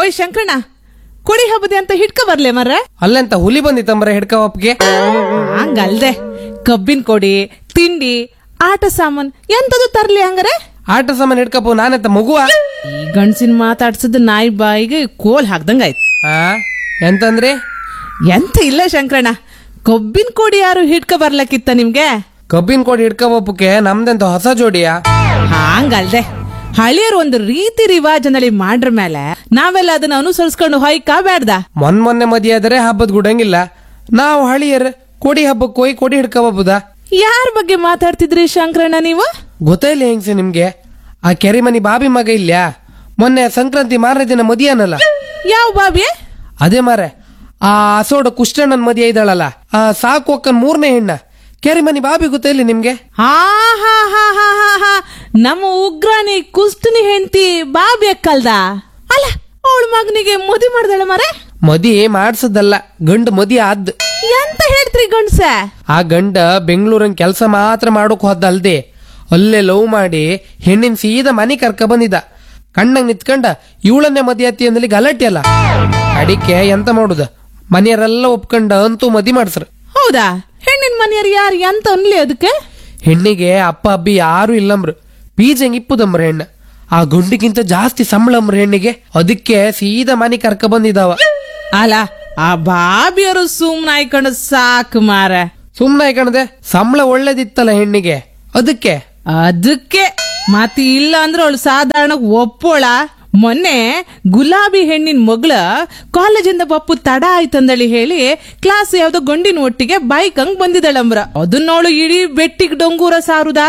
ಓಯ್ ಶಂಕರಣ್ಣ ಕೊಡಿ ಹಬ್ಬದೆ ಅಂತ ಹಿಡ್ಕ ಬರ್ಲೆ ಮರ್ರೆ ಅಲ್ಲೆಂತ ಹುಲಿ ಬಂದಿತ್ತಂಬ್ರೆ ಹಿಡ್ಕ ಒಪ್ಗೆ ಹಂಗಲ್ದೆ ಕಬ್ಬಿನ ಕೊಡಿ ತಿಂಡಿ ಆಟ ಸಾಮಾನ್ ಎಂತದು ತರ್ಲಿ ಹಂಗಾರೆ ಆಟ ಸಾಮಾನ್ ಹಿಡ್ಕಪ್ಪ ನಾನೆಂತ ಮಗುವ ಈ ಗಂಡ್ಸಿನ ಮಾತಾಡ್ಸದ್ ನಾಯಿ ಬಾಯಿಗೆ ಕೋಲ್ ಹಾಕ್ದಂಗಾಯ್ತು ಆ ಎಂತಂದ್ರಿ ಎಂತ ಇಲ್ಲ ಶಂಕರಣ್ಣ ಕಬ್ಬಿನ ಕೊಡಿ ಯಾರು ಹಿಡ್ಕ ಬರ್ಲಕ್ಕಿತ್ತ ನಿಮ್ಗೆ ಕಬ್ಬಿನ ಕೋಡಿ ಹಿಡ್ಕ ಒಪ್ಪಕ್ಕೆ ನಮ್ದೆಂತ ಹೊಸ ಜೋಡಿಯಾ ಹಂಗಲ್ದೆ ಹಳಿಯರು ಒಂದು ರೀತಿ ರಿವಾಜನಲ್ಲಿ ಮಾಡ್ರ ಮೇಲೆ ನಾವೆಲ್ಲ ಅದನ್ನ ಅನುಸರಿಸ್ಕೊಂಡು ಹೊಯ್ಕ ಬೇಡ್ದ ಮೊನ್ ಮೊನ್ನೆ ಮದಿ ಆದರೆ ಹಬ್ಬದ ಗುಡಂಗಿಲ್ಲ ನಾವು ಹಳಿಯರ್ ಕೋಡಿ ಹಬ್ಬಕ್ಕೆ ಹೋಗಿ ಕೋಡಿ ಹಿಡ್ಕ ಒಪ್ಪುದಾ ಯಾರ ಬಗ್ಗೆ ಮಾತಾಡ್ತಿದ್ರಿ ಶಂಕರಣ್ಣ ನೀವು ಗೊತ್ತಾಯಿಲ್ಲ ಹೆಂಗ್ಸಿ ನಿಮ್ಗೆ ಆ ಕೆರೆಮನಿ ಬಾಬಿ ಮಗ ಇಲ್ಯಾ ಮೊನ್ನೆ ಸಂಕ್ರಾಂತಿ ಮಾರನೇ ದಿನ ಮದಿಯಾನಲ್ಲ ಯಾವ ಬಾಬಿ ಅದೇ ಮಾರೆ ಆ ಅಸೋಡ ಕುಷ್ಟಣ್ಣನ್ ಮದಿ ಇದ್ದಾಳಲ್ಲ ಆ ಸಾಕು ಅಕ್ಕನ್ ಮೂರನೇ ಹೆಣ್ಣ ಕೆರೆಮನಿ ಬಾಬಿ ಗೊತ್ತಾಯಿಲ್ಲ ನಿಮ್ಗೆ ಹಾ ಹಾ ಹಾ ಹಾ ಹಾ ಹಾ ನಮ್ಮ ಉಗ್ರಾಣಿ ಕುಸ್ತನಿ ಹೆಂಡತಿ ಬಾಬಿ ಅಕ್ಕಲ್ದ ಅಲ್ಲ ಅವಳ ಮಗನಿಗೆ ಮದುವೆ ಮಾಡ್ದಳ ಮರೆ ಮದಿ ಮಾಡ್ಸದಲ್ಲ ಗಂಡು ಮದಿ ಆದ್ ಎಂತ ಹೇಳ್ತ್ರಿ ಗಂಡ್ಸ ಆ ಗಂಡ ಬೆಂಗಳೂರಿನ ಕೆಲಸ ಮಾತ್ರ ಮಾಡೋಕ್ ಹೋದಲ್ದೆ ಅಲ್ಲೇ ಲವ್ ಮಾಡಿ ಹೆಣ್ಣಿನ ಸೀದಾ ಮನೆ ಕರ್ಕ ಬಂದಿದ್ದ ಕಣ್ಣಂಗ್ ನಿತ್ಕಂಡ ಇವಳನ್ನೇ ಮದಿ ಅತ್ತಿ ಅಂದಲ್ಲಿ ಗಲಾಟೆ ಅಲ್ಲ ಅಡಿಕೆ ಎಂತ ಮಾಡುದ ಮನೆಯವರೆಲ್ಲ ಒಪ್ಕೊಂಡ ಅಂತೂ ಮದಿ ಮಾಡ್ಸ್ರ ಹೌದಾ ಹೆಣ್ಣಿನ ಮನೆಯವ್ರು ಯಾರು ಎಂತ ಅನ್ಲಿ ಅದಕ್ಕೆ ಹೆಣ್ಣಿಗೆ ಅಪ್ಪ ಅಬ್ಬಿ ಯಾರು ಇಲ್ಲಂಬ್ರು ಬೀಜಂಗ್ ಇಪ್ಪುದಂಬ್ರ ಹೆಣ್ಣ ಆ ಗುಂಡಿಗಿಂತ ಜಾಸ್ತಿ ಸಂಬಳಂಬ್ರ ಹೆಣ್ಣಿಗೆ ಅದಕ್ಕೆ ಸೀದಾ ಮನೆ ಕರ್ಕ ಬಂದಿದ್ದಾವ ಅಲ್ಲ ಆ ಬಾಬಿಯರು ಸುಮ್ನ ಆಯ್ಕೊಂಡು ಸಾಕು ಮಾರ ಸುಮ್ನೆ ಕಣದೆ ಸಂಬಳ ಒಳ್ಳೇದಿತ್ತಲ್ಲ ಹೆಣ್ಣಿಗೆ ಅದಕ್ಕೆ ಅದಕ್ಕೆ ಮತ್ತೆ ಇಲ್ಲ ಅಂದ್ರೆ ಅವಳು ಸಾಧಾರಣ ಒಪ್ಪೋಳ ಮೊನ್ನೆ ಗುಲಾಬಿ ಹೆಣ್ಣಿನ ಮಗಳ ಕಾಲೇಜಿಂದ ಬಪ್ಪು ತಡ ಆಯ್ತಂದಳಿ ಹೇಳಿ ಕ್ಲಾಸ್ ಯಾವ್ದೋ ಗಂಡಿನ ಒಟ್ಟಿಗೆ ಬೈಕ್ ಹಂಗ್ ಬಂದಿದಳಂಬ್ರ ಅದನ್ನವಳು ಇಡೀ ಬೆಟ್ಟಿಗ್ ಡೊಂಗೂರ ಸಾರುದ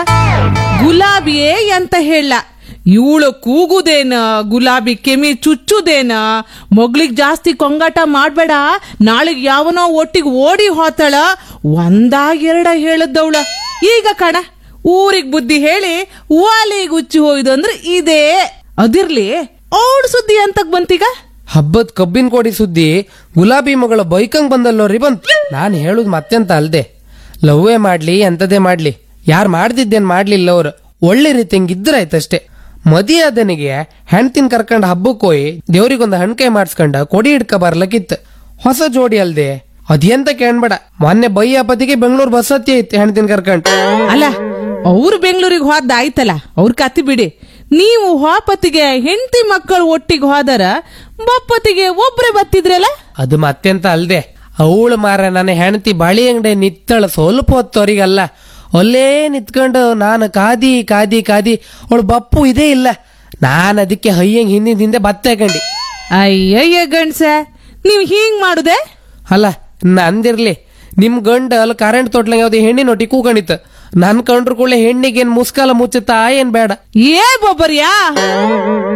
ಗುಲಾಬಿಯೇ ಅಂತ ಹೇಳ ಇವಳು ಕೂಗುದೇನ ಗುಲಾಬಿ ಕೆಮಿ ಚುಚ್ಚುದೇನ ಮಗ್ಳಿಗ್ ಜಾಸ್ತಿ ಕೊಂಗಾಟ ಮಾಡ್ಬೇಡ ನಾಳೆಗ್ ಯಾವನೋ ಒಟ್ಟಿಗೆ ಓಡಿ ಹೋತಾಳ ಒಂದಾ ಎರಡ ಹೇಳದ್ದವಳ ಈಗ ಕಣ ಊರಿಗ್ ಬುದ್ಧಿ ಹೇಳಿ ವಾಲಿಗ್ ಹುಚ್ಚಿ ಹೋಯ್ದು ಅಂದ್ರೆ ಇದೇ ಅದಿರ್ಲಿ ಔಡ್ ಸುದ್ದಿ ಅಂತಕ್ ಬಂತೀಗ ಹಬ್ಬದ ಕಬ್ಬಿನ ಕೋಡಿ ಸುದ್ದಿ ಗುಲಾಬಿ ಮಗಳ ಬೈಕಂಗ್ ಬಂದಲ್ಲೋರಿ ಬಂತು ನಾನು ಹೇಳುದು ಮತ್ತೆಂತ ಅಲ್ದೆ ಲವ್ವೇ ಮಾಡ್ಲಿ ಎಂತದೇ ಮಾಡ್ಲಿ ಯಾರು ಮಾಡ್ದಿದ್ದೇನ್ ಮಾಡ್ಲಿಲ್ಲ ಅವ್ರು ಒಳ್ಳೆ ರೀತಿ ಹಿಂಗಿದ್ರಾಯ್ತಷ್ಟೇ ಮದಿ ಆದನಿಗೆ ಹೆಣ್ತಿನ್ ಕರ್ಕೊಂಡ್ ಹಬ್ಬಕ್ಕೆ ಹೋಗಿ ದೇವ್ರಿಗೊಂದು ಹಣ್ಕಾಯಿ ಮಾಡಿಸ್ಕೊಂಡ ಕೊಡಿ ಹಿಡ್ಕ ಬರ್ಲಕ್ಕಿತ್ತು ಹೊಸ ಜೋಡಿ ಅಲ್ದೆ ಅದೆಂತ ಕೇಳ್ಬೇಡ ಮೊನ್ನೆ ಬೈಯಪತಿಗೆ ಬೆಂಗಳೂರು ಬಸ್ ಹತ್ತಿ ಐತಿ ಹೆಣ್ತಿನ್ ಕರ್ಕೊಂಡ್ ಅಲ್ಲ ಅವ್ರು ಬೆಂಗಳೂರಿಗೆ ಹೋದ ಆಯ್ತಲ್ಲ ಅವ್ರ ಕತಿ ಬಿಡಿ ನೀವು ಹೋಪತಿಗೆ ಹೆಂಡತಿ ಮಕ್ಕಳು ಒಟ್ಟಿಗೆ ಹೋದರ ಬಪ್ಪತಿಗೆ ಒಬ್ರೆ ಬತ್ತಿದ್ರಲ್ಲ ಅದು ಮತ್ತೆಂತ ಅಲ್ದೆ ಅವಳು ಮಾರ ನನ್ನ ಹೆಂಡತಿ ಬಳಿ ಅಂಗಡಿ ನಿತ್ತಳ ಸ್ವಲ್ಪ ಹೊತ್ತವರಿಗಲ್ಲ ಅಲ್ಲೇ ನಿತ್ಕೊಂಡು ನಾನು ಕಾದಿ ಕಾದಿ ಕಾದಿ ಅವಳು ಬಪ್ಪು ಇದೇ ಇಲ್ಲ ನಾನು ಅದಕ್ಕೆ ಹಯ್ಯಂಗ್ ಹಿಂದಿನ ಹಿಂದೆ ಬತ್ತೆ ಕಂಡಿ ಅಯ್ಯಯ್ಯ ಗಂಡ್ಸ ನೀವ್ ಹಿಂಗ್ ಮಾಡುದೆ ಅಲ್ಲ ನಂದಿರ್ಲಿ ನಿಮ್ ಗಂಡ ಅಲ್ಲಿ ಕರೆಂಟ್ ತೊಟ್ಲಂಗ ಯಾವ್ದು ಹೆಣ್ಣಿನ ಒಟ್ಟಿ ಕೂಕೊಂಡಿತ್ತು ನನ್ ಕಂಡ್ರು ಕೂಡಲೇ ಹೆಣ್ಣಿಗೆ ಏನ್ ಮುಸ್ಕಾಲ ಮುಚ್ಚುತ್ತಾ ಏನ್ ಬೇಡ ಏ ಬೊಬ್ಬರ್ಯಾ